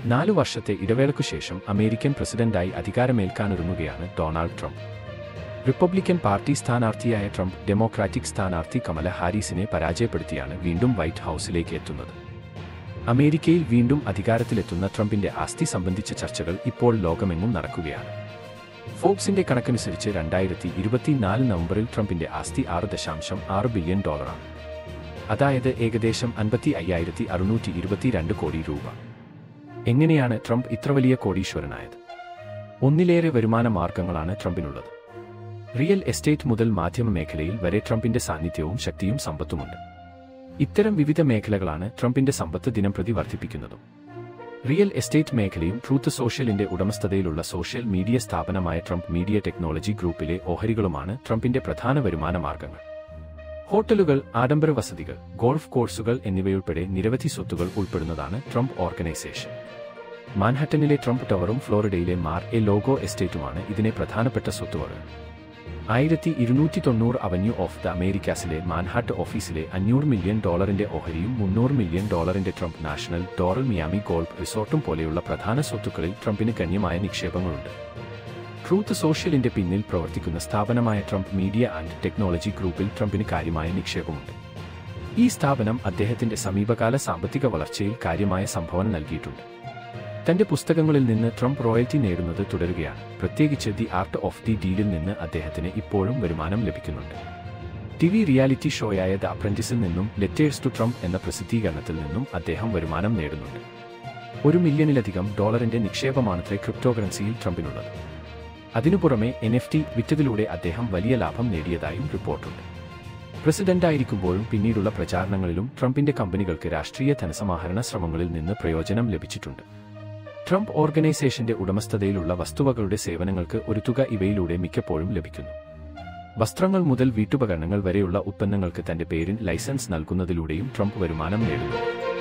നാലു വർഷത്തെ ഇടവേളയ്ക്കു ശേഷം അമേരിക്കൻ പ്രസിഡന്റായി അധികാരമേൽക്കാനൊരുങ്ങുകയാണ് ഡൊണാൾഡ് ട്രംപ് റിപ്പബ്ലിക്കൻ പാർട്ടി സ്ഥാനാർത്ഥിയായ ട്രംപ് ഡെമോക്രാറ്റിക് സ്ഥാനാർത്ഥി കമല ഹാരിസിനെ പരാജയപ്പെടുത്തിയാണ് വീണ്ടും വൈറ്റ് ഹൌസിലേക്ക് എത്തുന്നത് അമേരിക്കയിൽ വീണ്ടും അധികാരത്തിലെത്തുന്ന ട്രംപിന്റെ ആസ്തി സംബന്ധിച്ച ചർച്ചകൾ ഇപ്പോൾ ലോകമെങ്ങും നടക്കുകയാണ് ഫോബ്സിന്റെ കണക്കനുസരിച്ച് രണ്ടായിരത്തി ഇരുപത്തിനാല് നവംബറിൽ ട്രംപിന്റെ ആസ്തി ആറ് ദശാംശം ആറ് ബില്യൺ ഡോളറാണ് അതായത് ഏകദേശം അൻപത്തി അയ്യായിരത്തി അറുന്നൂറ്റി ഇരുപത്തിരണ്ട് കോടി രൂപ എങ്ങനെയാണ് ട്രംപ് ഇത്ര വലിയ കോടീശ്വരനായത് ഒന്നിലേറെ വരുമാന മാർഗങ്ങളാണ് ട്രംപിനുള്ളത് റിയൽ എസ്റ്റേറ്റ് മുതൽ മാധ്യമ മേഖലയിൽ വരെ ട്രംപിന്റെ സാന്നിധ്യവും ശക്തിയും സമ്പത്തുമുണ്ട് ഇത്തരം വിവിധ മേഖലകളാണ് ട്രംപിന്റെ സമ്പത്ത് ദിനംപ്രതി വർദ്ധിപ്പിക്കുന്നതും റിയൽ എസ്റ്റേറ്റ് മേഖലയും ട്രൂത്ത് സോഷ്യലിന്റെ ഉടമസ്ഥതയിലുള്ള സോഷ്യൽ മീഡിയ സ്ഥാപനമായ ട്രംപ് മീഡിയ ടെക്നോളജി ഗ്രൂപ്പിലെ ഓഹരികളുമാണ് ട്രംപിന്റെ പ്രധാന വരുമാന മാർഗങ്ങൾ ഹോട്ടലുകൾ ആഡംബര വസതികൾ ഗോൾഫ് കോഴ്സുകൾ എന്നിവയുൾപ്പെടെ നിരവധി സ്വത്തുകൾ ഉൾപ്പെടുന്നതാണ് ട്രംപ് ഓർഗനൈസേഷൻ മാൻഹട്ടനിലെ ട്രംപ് ടവറും ഫ്ലോറിഡയിലെ മാർ എ ലോഗോ എസ്റ്റേറ്റുമാണ് ഇതിനെ പ്രധാനപ്പെട്ട സ്വത്തുവകൾ ആയിരത്തി ഇരുന്നൂറ്റി തൊണ്ണൂറ് അവന്യൂ ഓഫ് ദ അമേരിക്കാസിലെ മാൻഹാട്ട് ഓഫീസിലെ അഞ്ഞൂറ് മില്യൺ ഡോളറിന്റെ ഓഹരിയും മുന്നൂറ് മില്യൺ ഡോളറിന്റെ Trump national Doral Miami golf റിസോർട്ടും പോലെയുള്ള പ്രധാന സ്വത്തുക്കളിൽ ട്രംപിന് ഗണ്യമായ നിക്ഷേപങ്ങളുണ്ട് ട്രൂത്ത് സോഷ്യലിന്റെ പിന്നിൽ പ്രവർത്തിക്കുന്ന സ്ഥാപനമായ ട്രംപ് മീഡിയ ആൻഡ് ടെക്നോളജി ഗ്രൂപ്പിൽ ട്രംപിന് കാര്യമായ നിക്ഷേപമുണ്ട് ഈ സ്ഥാപനം അദ്ദേഹത്തിന്റെ സമീപകാല സാമ്പത്തിക വളർച്ചയിൽ കാര്യമായ സംഭാവന നൽകിയിട്ടുണ്ട് തന്റെ പുസ്തകങ്ങളിൽ നിന്ന് ട്രംപ് റോയൽറ്റി നേടുന്നത് തുടരുകയാണ് പ്രത്യേകിച്ച് ദി ആർട്ട് ഓഫ് ദി ഡീലിൽ നിന്ന് അദ്ദേഹത്തിന് ഇപ്പോഴും വരുമാനം ലഭിക്കുന്നുണ്ട് ടി വി റിയാലിറ്റി ഷോയായ ദ അപ്രന്റിസിൽ നിന്നും ലെറ്റേഴ്സ് ടു ട്രംപ് എന്ന പ്രസിദ്ധീകരണത്തിൽ നിന്നും അദ്ദേഹം വരുമാനം നേടുന്നുണ്ട് ഒരു മില്യണിലധികം ഡോളറിന്റെ നിക്ഷേപമാണത്രേ ക്രിപ്റ്റോകറൻസിയിൽ ട്രംപിനുള്ളത് അതിനു പുറമെ എൻ എഫ് ടി വിറ്റതിലൂടെ അദ്ദേഹം വലിയ ലാഭം നേടിയതായും റിപ്പോർട്ടുണ്ട് പ്രസിഡന്റായിരിക്കുമ്പോഴും പിന്നീടുള്ള പ്രചാരണങ്ങളിലും ട്രംപിന്റെ കമ്പനികൾക്ക് രാഷ്ട്രീയ ധനസമാഹരണ ശ്രമങ്ങളിൽ നിന്ന് പ്രയോജനം ലഭിച്ചിട്ടുണ്ട് ട്രംപ് ഓർഗനൈസേഷന്റെ ഉടമസ്ഥതയിലുള്ള വസ്തുവകളുടെ സേവനങ്ങൾക്ക് ഒരു തുക ഇവയിലൂടെ മിക്കപ്പോഴും ലഭിക്കുന്നു വസ്ത്രങ്ങൾ മുതൽ വീട്ടുപകരണങ്ങൾ വരെയുള്ള ഉത്പന്നങ്ങൾക്ക് തന്റെ പേരിൽ ലൈസൻസ് നൽകുന്നതിലൂടെയും ട്രംപ് വരുമാനം നേടുന്നു